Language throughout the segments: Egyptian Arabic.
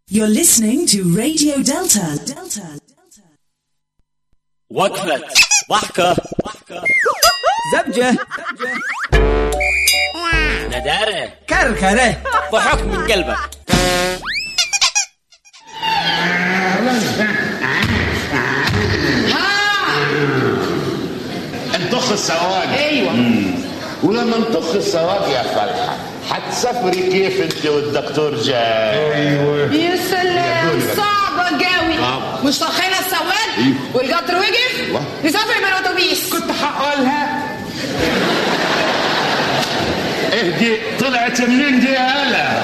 You're listening to Radio Delta. Delta. وقفة ضحكة زبجة ندارة كركرة ضحك من قلبك انطخ السواق ايوه ولما انطخ السواق يا فلحة هتسافري كيف انت والدكتور جاي يا سلام صعبة قوي آه. مش طخينا السواق أيوه. والقطر وقف أيوه. نسافر بالاتوبيس كنت حقولها اهدي طلعت منين دي هلا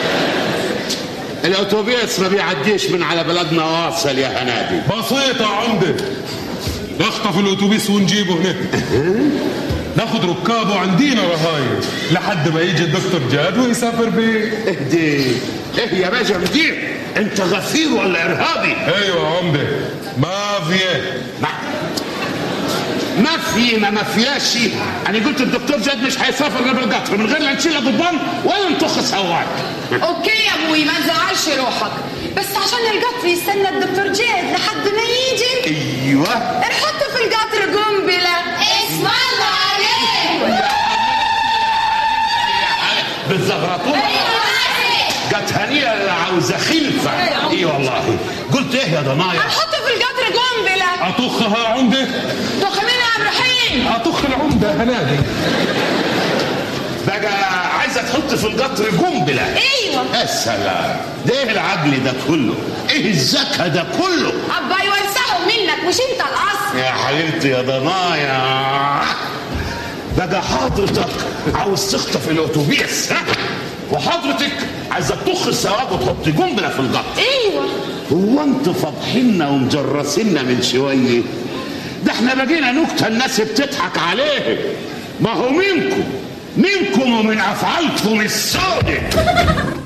الاتوبيس ما بيعديش من على بلدنا واصل يا هنادي بسيطة عمدة نخطف الأتوبيس ونجيبه هنا ناخد ركابه عندينا رهاين لحد ما يجي الدكتور جاد ويسافر بيه اهدي ايه يا باشا مدير انت غفير ولا ارهابي ايوه يا عمدة ما في ما ما في ما ما فياش انا قلت الدكتور جاد مش هيسافر غير بالقطر من غير لا نشيل ضبان ولا نطخ سواق اوكي يا ابوي ما تزعلش روحك بس عشان القطر يستنى الدكتور جاد لحد ما يجي ايوه نحط في القطر قنبلة اسم الله عليك بالزغرطوط قالت هنية اللي عاوزة خلفة اي والله قلت ايه يا ضنايا هنحط في القطر قنبلة أطخها عمدة طخ منها يا عبد الرحيم أطخ العمدة هنادي بقى عايزة تحط في القطر قنبلة ايوه يا سلام ده ايه العقل ده كله ايه الذكاء ده كله ابا يوسعوا منك مش انت الاصل يا حبيبتي يا ضنايا بقى حضرتك عاوز تخطف الاتوبيس ها وحضرتك عايزه تطخ السواق وتحط قنبله في القطر ايوه هو انتوا فاضحيننا ومجرسيننا من شويه ده احنا بقينا نكته الناس بتضحك عليه ما هو منكم منكم ومن افعالكم السودة